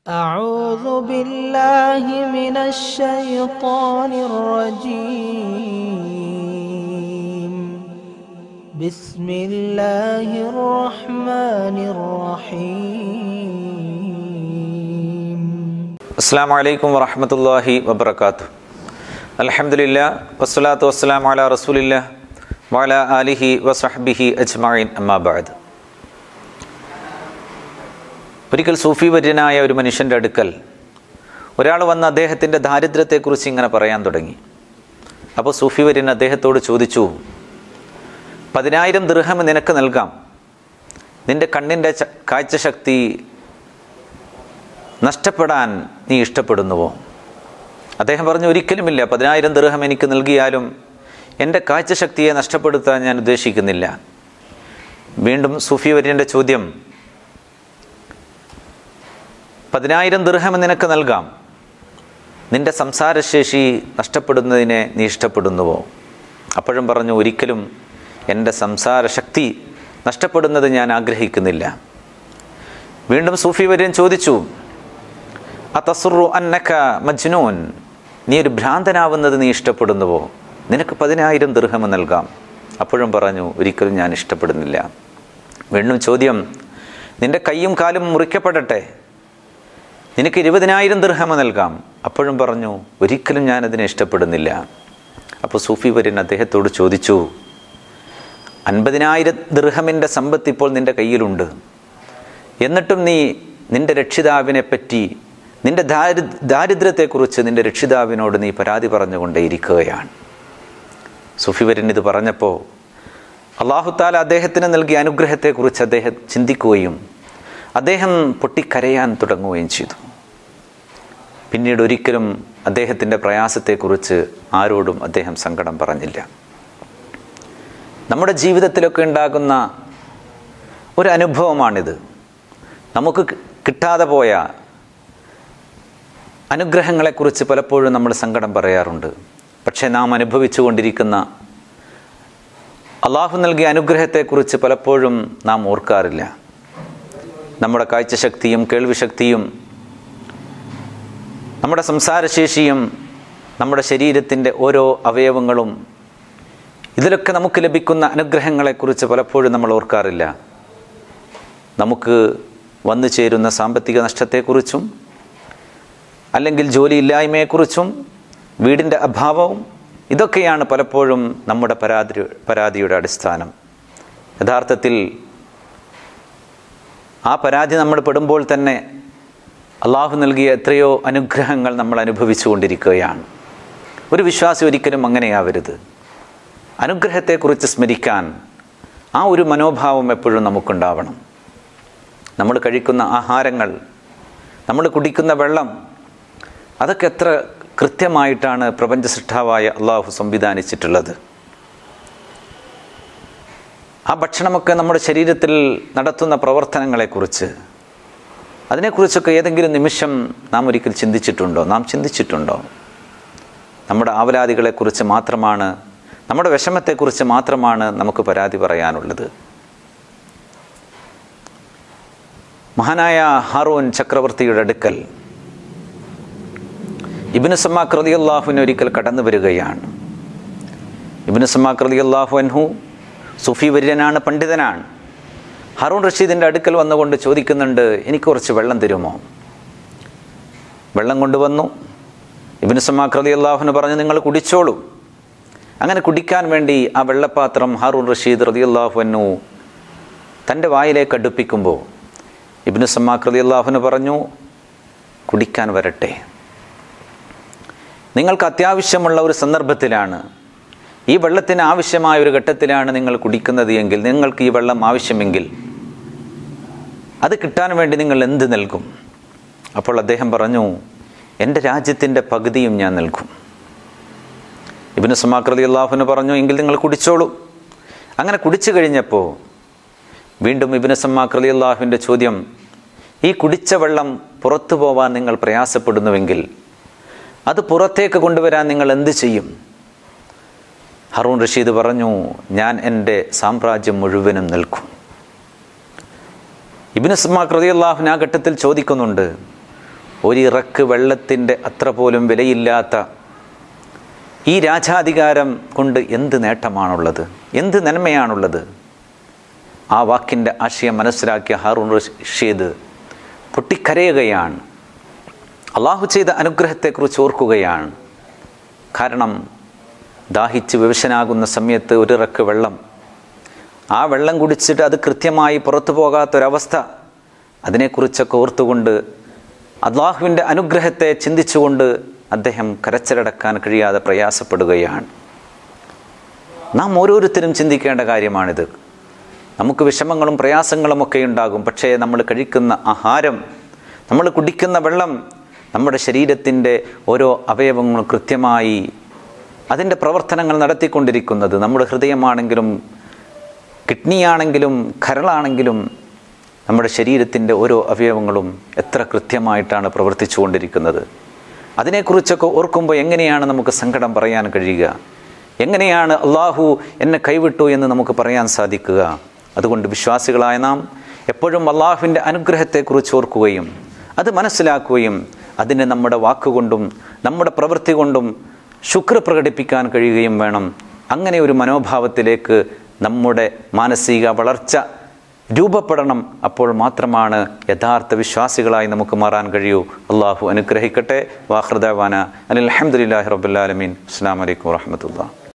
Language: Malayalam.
أعوذ بالله من الشيطان الرجيم بسم الله الرحمن الرحيم അസ്സാം വലൈക്കും വറഹമത്തല്ലാഹി വബർക്കാത്തു അലഹമുല്ല വസ്സലാത്തു വസ്സലാം അല റസൂലില്ല വല ആലിഹി വസഹബിഹി അജ്മീൻ അമ്മാബാദ് ഒരിക്കൽ സൂഫി വര്യനായ ഒരു മനുഷ്യൻ്റെ അടുക്കൽ ഒരാൾ വന്ന് അദ്ദേഹത്തിൻ്റെ ദാരിദ്ര്യത്തെക്കുറിച്ച് ഇങ്ങനെ പറയാൻ തുടങ്ങി അപ്പോൾ സൂഫി വര്യൻ അദ്ദേഹത്തോട് ചോദിച്ചു പതിനായിരം ദൃഹം നിനക്ക് നൽകാം നിന്റെ കണ്ണിൻ്റെ ച- കാഴ്ചശക്തി നഷ്ടപ്പെടാൻ നീ ഇഷ്ടപ്പെടുന്നുവോ അദ്ദേഹം പറഞ്ഞു ഒരിക്കലുമില്ല പതിനായിരം ദൃഹം എനിക്ക് നൽകിയാലും എൻ്റെ കാഴ്ചശക്തിയെ നഷ്ടപ്പെടുത്താൻ ഞാൻ ഉദ്ദേശിക്കുന്നില്ല വീണ്ടും സൂഫി വര്യൻ്റെ ചോദ്യം പതിനായിരം ദൃഹം നിനക്ക് നൽകാം നിന്റെ സംസാരശേഷി നഷ്ടപ്പെടുന്നതിനെ നീ ഇഷ്ടപ്പെടുന്നുവോ അപ്പോഴും പറഞ്ഞു ഒരിക്കലും എൻ്റെ സംസാരശക്തി നഷ്ടപ്പെടുന്നത് ഞാൻ ആഗ്രഹിക്കുന്നില്ല വീണ്ടും സൂഫി വര്യൻ ചോദിച്ചു അതസുറു അന്നക്ക മജ്നൂൻ നീ ഒരു ഭ്രാന്തനാവുന്നത് നീ ഇഷ്ടപ്പെടുന്നുവോ നിനക്ക് പതിനായിരം ദൃഹം നൽകാം അപ്പോഴും പറഞ്ഞു ഒരിക്കലും ഞാൻ ഇഷ്ടപ്പെടുന്നില്ല വീണ്ടും ചോദ്യം നിന്റെ കൈയും കാലും മുറിക്കപ്പെടട്ടെ നിനക്ക് ഇരുപതിനായിരം ദൃഹമ നൽകാം അപ്പോഴും പറഞ്ഞു ഒരിക്കലും ഞാനതിനെ ഇഷ്ടപ്പെടുന്നില്ല അപ്പോൾ സൂഫി വര്യൻ അദ്ദേഹത്തോട് ചോദിച്ചു അൻപതിനായിരം ദൃഹമിൻ്റെ സമ്പത്ത് ഇപ്പോൾ നിൻ്റെ കയ്യിലുണ്ട് എന്നിട്ടും നീ നിന്റെ രക്ഷിതാവിനെ പറ്റി നിന്റെ ദാരി ദാരിദ്ര്യത്തെക്കുറിച്ച് നിന്റെ രക്ഷിതാവിനോട് നീ പരാതി പറഞ്ഞുകൊണ്ടേയിരിക്കുകയാണ് സുഫിവരൻ ഇത് പറഞ്ഞപ്പോൾ അള്ളാഹുത്താല അദ്ദേഹത്തിന് നൽകിയ അനുഗ്രഹത്തെക്കുറിച്ച് അദ്ദേഹം ചിന്തിക്കുകയും അദ്ദേഹം പൊട്ടിക്കരയാൻ തുടങ്ങുകയും ചെയ്തു പിന്നീട് ഒരിക്കലും അദ്ദേഹത്തിൻ്റെ പ്രയാസത്തെക്കുറിച്ച് ആരോടും അദ്ദേഹം സങ്കടം പറഞ്ഞില്ല നമ്മുടെ ജീവിതത്തിലൊക്കെ ഉണ്ടാകുന്ന ഒരു അനുഭവമാണിത് നമുക്ക് കി- കിട്ടാതെ പോയ അനുഗ്രഹങ്ങളെക്കുറിച്ച് പലപ്പോഴും നമ്മൾ സങ്കടം പറയാറുണ്ട് പക്ഷേ നാം അനുഭവിച്ചു കൊണ്ടിരിക്കുന്ന അള്ളാഹു നൽകിയ അനുഗ്രഹത്തെക്കുറിച്ച് പലപ്പോഴും നാം ഓർക്കാറില്ല നമ്മുടെ കാഴ്ചശക്തിയും കേൾവിശക്തിയും നമ്മുടെ സംസാരശേഷിയും നമ്മുടെ ശരീരത്തിൻ്റെ ഓരോ അവയവങ്ങളും ഇതിലൊക്കെ നമുക്ക് ലഭിക്കുന്ന അനുഗ്രഹങ്ങളെക്കുറിച്ച് പലപ്പോഴും നമ്മൾ ഓർക്കാറില്ല നമുക്ക് വന്നു ചേരുന്ന സാമ്പത്തിക നഷ്ടത്തെക്കുറിച്ചും അല്ലെങ്കിൽ ജോലിയില്ലായ്മയെക്കുറിച്ചും വീടിൻ്റെ അഭാവവും ഇതൊക്കെയാണ് പലപ്പോഴും നമ്മുടെ പരാതി പരാതിയുടെ അടിസ്ഥാനം യഥാർത്ഥത്തിൽ ആ പരാതി നമ്മൾ പെടുമ്പോൾ തന്നെ അള്ളാഹു നൽകിയ എത്രയോ അനുഗ്രഹങ്ങൾ നമ്മൾ അനുഭവിച്ചു കൊണ്ടിരിക്കുകയാണ് ഒരു വിശ്വാസി ഒരിക്കലും അങ്ങനെയാവരുത് അനുഗ്രഹത്തെക്കുറിച്ച് സ്മരിക്കാൻ ആ ഒരു മനോഭാവം എപ്പോഴും നമുക്കുണ്ടാവണം നമ്മൾ കഴിക്കുന്ന ആഹാരങ്ങൾ നമ്മൾ കുടിക്കുന്ന വെള്ളം അതൊക്കെ എത്ര കൃത്യമായിട്ടാണ് പ്രപഞ്ച സൃഷ്ടാവായ അള്ളാഹു സംവിധാനിച്ചിട്ടുള്ളത് ആ ഭക്ഷണമൊക്കെ നമ്മുടെ ശരീരത്തിൽ നടത്തുന്ന പ്രവർത്തനങ്ങളെക്കുറിച്ച് അതിനെക്കുറിച്ചൊക്കെ ഏതെങ്കിലും നിമിഷം നാം ഒരിക്കൽ ചിന്തിച്ചിട്ടുണ്ടോ നാം ചിന്തിച്ചിട്ടുണ്ടോ നമ്മുടെ ആവലാതികളെക്കുറിച്ച് മാത്രമാണ് നമ്മുടെ വിഷമത്തെക്കുറിച്ച് മാത്രമാണ് നമുക്ക് പരാതി പറയാനുള്ളത് മഹാനായ ഹാറൂൻ ചക്രവർത്തിയുടെ അടുക്കൽ ഇബിന് സമാഖ് റതി അള്ളാഹുവിന് ഒരിക്കൽ കടന്നു വരികയാണ് ഇബിന് സമാഖ് റതി അള്ളാഹു അൻഹു സുഫി വര്യനാണ് പണ്ഡിതനാണ് ഹറൂൺ റഷീദിൻ്റെ അടുക്കൽ വന്നുകൊണ്ട് ചോദിക്കുന്നുണ്ട് എനിക്ക് കുറച്ച് വെള്ളം തരുമോ വെള്ളം കൊണ്ടുവന്നു ഇബിന് സമാഖ് റതി അള്ളാഹുവിന് പറഞ്ഞു നിങ്ങൾ കുടിച്ചോളൂ അങ്ങനെ കുടിക്കാൻ വേണ്ടി ആ വെള്ളപ്പാത്രം ഹാറൂൺ റഷീദ് റതി അള്ളാഹുവിനു തൻ്റെ വായിലേക്ക് അടുപ്പിക്കുമ്പോൾ ഇബിന് സമാഖ് റതി അള്ളാഹുവിന് പറഞ്ഞു കുടിക്കാൻ വരട്ടെ നിങ്ങൾക്ക് അത്യാവശ്യമുള്ള ഒരു സന്ദർഭത്തിലാണ് ഈ വെള്ളത്തിന് ആവശ്യമായ ഒരു ഘട്ടത്തിലാണ് നിങ്ങൾ കുടിക്കുന്നത് എങ്കിൽ നിങ്ങൾക്ക് ഈ വെള്ളം ആവശ്യമെങ്കിൽ അത് കിട്ടാൻ വേണ്ടി നിങ്ങൾ എന്ത് നൽകും അപ്പോൾ അദ്ദേഹം പറഞ്ഞു എൻ്റെ രാജ്യത്തിൻ്റെ പകുതിയും ഞാൻ നൽകും ഇബിന് സമാകൃതി അള്ളാഹുവിന് പറഞ്ഞു എങ്കിൽ നിങ്ങൾ കുടിച്ചോളൂ അങ്ങനെ കുടിച്ചു കഴിഞ്ഞപ്പോൾ വീണ്ടും ഇബിന് സമാകൃതി അള്ളാഹുവിൻ്റെ ചോദ്യം ഈ കുടിച്ച വെള്ളം പുറത്തു പോവാൻ നിങ്ങൾ പ്രയാസപ്പെടുന്നുവെങ്കിൽ അത് പുറത്തേക്ക് കൊണ്ടുവരാൻ നിങ്ങൾ എന്ത് ചെയ്യും ഹറൂൺ റഷീദ് പറഞ്ഞു ഞാൻ എൻ്റെ സാമ്രാജ്യം മുഴുവനും നിൽക്കും ഇബിന് സ്മാക് റതി അള്ളാഹുൻ ആ ഘട്ടത്തിൽ ചോദിക്കുന്നുണ്ട് ഒരിറക്ക് വെള്ളത്തിൻ്റെ അത്ര പോലും വിലയില്ലാത്ത ഈ രാജാധികാരം കൊണ്ട് എന്ത് നേട്ടമാണുള്ളത് എന്ത് നന്മയാണുള്ളത് ആ വാക്കിൻ്റെ ആശയം മനസ്സിലാക്കിയ ഹാറൂൺ റഷീദ് പൊട്ടിക്കരയുകയാണ് അള്ളാഹു ചെയ്ത അനുഗ്രഹത്തെക്കുറിച്ച് ഓർക്കുകയാണ് കാരണം ദാഹിച്ച് വിവശനാകുന്ന സമയത്ത് ഒരിറക്ക് വെള്ളം ആ വെള്ളം കുടിച്ചിട്ട് അത് കൃത്യമായി പുറത്തു പോകാത്തൊരവസ്ഥ അതിനെക്കുറിച്ചൊക്കെ ഓർത്തുകൊണ്ട് അള്ളാഹുവിൻ്റെ അനുഗ്രഹത്തെ ചിന്തിച്ചുകൊണ്ട് അദ്ദേഹം കരച്ചിലടക്കാൻ കഴിയാതെ പ്രയാസപ്പെടുകയാണ് നാം ഓരോരുത്തരും ചിന്തിക്കേണ്ട കാര്യമാണിത് നമുക്ക് വിഷമങ്ങളും പ്രയാസങ്ങളും ഒക്കെ ഉണ്ടാകും പക്ഷേ നമ്മൾ കഴിക്കുന്ന ആഹാരം നമ്മൾ കുടിക്കുന്ന വെള്ളം നമ്മുടെ ശരീരത്തിൻ്റെ ഓരോ അവയവങ്ങളും കൃത്യമായി അതിൻ്റെ പ്രവർത്തനങ്ങൾ നടത്തിക്കൊണ്ടിരിക്കുന്നത് നമ്മുടെ ഹൃദയമാണെങ്കിലും കിഡ്നിയാണെങ്കിലും കരളാണെങ്കിലും നമ്മുടെ ശരീരത്തിൻ്റെ ഓരോ അവയവങ്ങളും എത്ര കൃത്യമായിട്ടാണ് പ്രവർത്തിച്ചു കൊണ്ടിരിക്കുന്നത് അതിനെക്കുറിച്ചൊക്കെ ഓർക്കുമ്പോൾ എങ്ങനെയാണ് നമുക്ക് സങ്കടം പറയാൻ കഴിയുക എങ്ങനെയാണ് അള്ളാഹു എന്നെ കൈവിട്ടു എന്ന് നമുക്ക് പറയാൻ സാധിക്കുക അതുകൊണ്ട് വിശ്വാസികളായ നാം എപ്പോഴും അള്ളാഹുവിൻ്റെ അനുഗ്രഹത്തെക്കുറിച്ച് ഓർക്കുകയും അത് മനസ്സിലാക്കുകയും അതിനെ നമ്മുടെ വാക്കുകൊണ്ടും നമ്മുടെ പ്രവൃത്തി കൊണ്ടും ശുക്ർ പ്രകടിപ്പിക്കാൻ കഴിയുകയും വേണം അങ്ങനെ ഒരു മനോഭാവത്തിലേക്ക് നമ്മുടെ മാനസിക വളർച്ച രൂപപ്പെടണം അപ്പോൾ മാത്രമാണ് യഥാർത്ഥ വിശ്വാസികളായി നമുക്ക് മാറാൻ കഴിയൂ അള്ളാഹു അനുഗ്രഹിക്കട്ടെ വാഹൃദാന അലഹമുല്ലാഹി റബുല്ലാലമീൻ അസ്സാം വലൈക്കും വാഹമത്തുള്ള